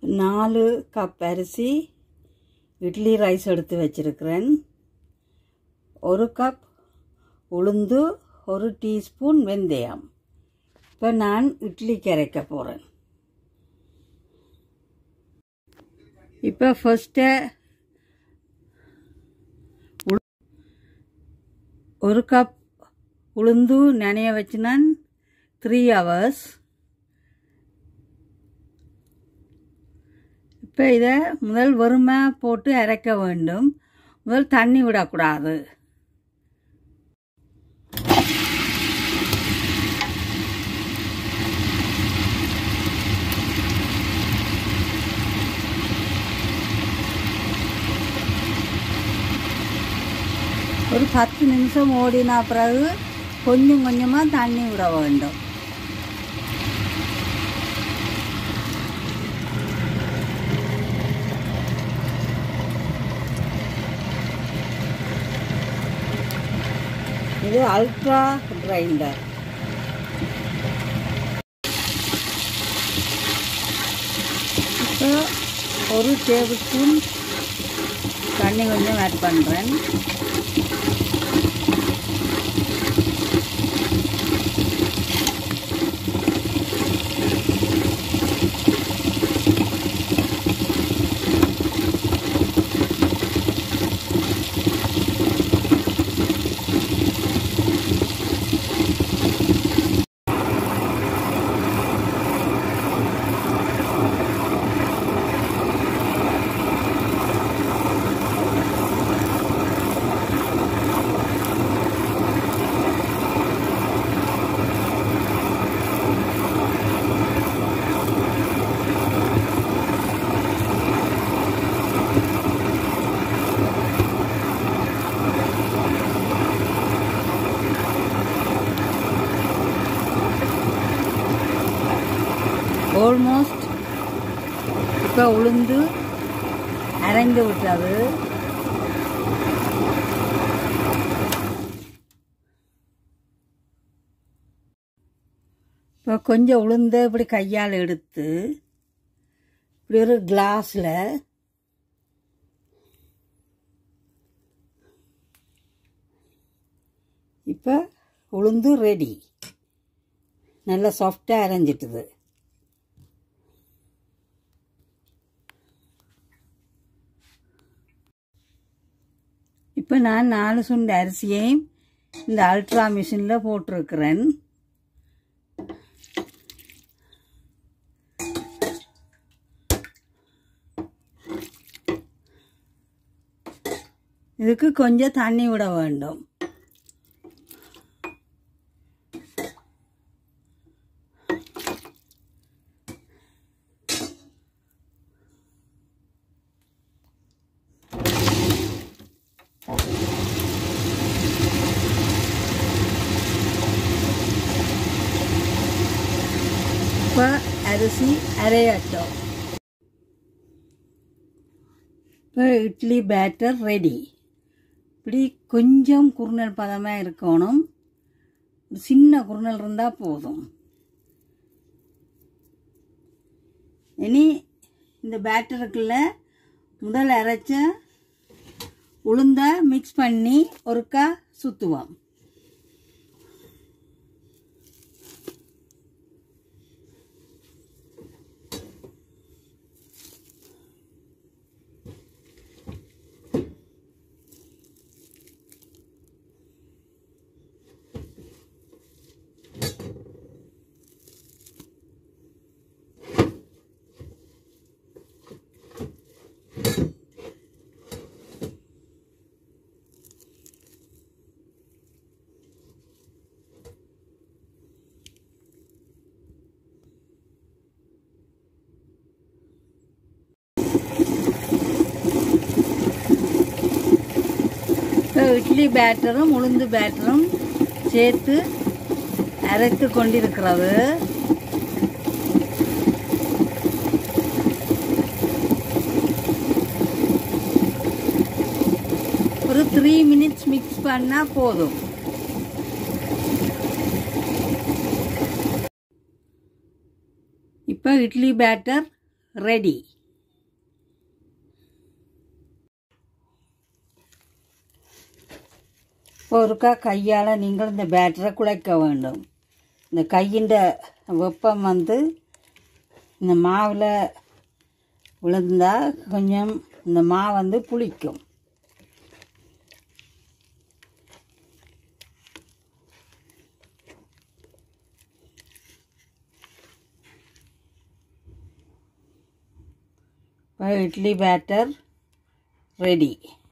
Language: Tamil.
நாலு கப் அரிசி இட்லி ரைஸ் எடுத்து வச்சிருக்கிறேன் ஒரு கப் உளுந்து ஒரு டீஸ்பூன் வெந்தயம் இப்போ நான் இட்லி கரைக்க போகிறேன் இப்போ ஃபஸ்ட்டு ஒரு கப் உளுந்து நனைய வச்சுனான் த்ரீ ஹவர்ஸ் இப்போ இதை முதல் வெறுமை போட்டு அரைக்க வேண்டும் முதல் தண்ணி விடக்கூடாது ஒரு பத்து நிமிஷம் ஓடினா பிறகு கொஞ்சம் கொஞ்சமாக தண்ணி விட வேண்டும் இது அல்ட்ரா கிரைண்டர் இப்போ ஒரு டேபிள் ஸ்பூன் தண்ணி கொஞ்சம் ஆட் பண்ணுறேன் ஆல்மோஸ்ட் இப்போ உளுந்து அரைந்து விட்டது இப்போ கொஞ்சம் உளுந்த இப்படி கையால் எடுத்து இப்படி ஒரு கிளாஸில் இப்போ உளுந்து ரெடி நல்லா சாஃப்டாக அரைஞ்சிட்டுது இப்போ நான் நாலு சுண்டு அரிசியையும் இந்த அல்ட்ரா மிஷினில் போட்டிருக்கிறேன் இதுக்கு கொஞ்சம் தண்ணி விட வேண்டும் இப்போ அரிசி அரையட்டும் இப்போ இட்லி பேட்டர் ரெடி இப்படி கொஞ்சம் குறுநல் பதமாக இருக்கணும் ஒரு சின்ன குறுநல் இருந்தால் போதும் இனி இந்த பேட்டருக்குள்ள முதல் அரைச்ச உளுந்த மிக்ஸ் பண்ணி ஒருக்கா சுற்றுவோம் இப்போ இட்லி பேட்டரும் உளுந்து பேட்டரும் சேர்த்து அரைத்து கொண்டிருக்கிறது ஒரு த்ரீ மினிட்ஸ் மிக்ஸ் பண்ணால் போதும் இப்போ இட்லி பேட்டர் ரெடி இப்போ ஒருக்கா கையால் நீங்கள் இந்த பேட்டரை குழைக்க வேண்டும் இந்த கையின் வெப்பம் வந்து இந்த மாவில் விழுந்தால் கொஞ்சம் இந்த மா வந்து புளிக்கும் இப்போ இட்லி பேட்டர் ரெடி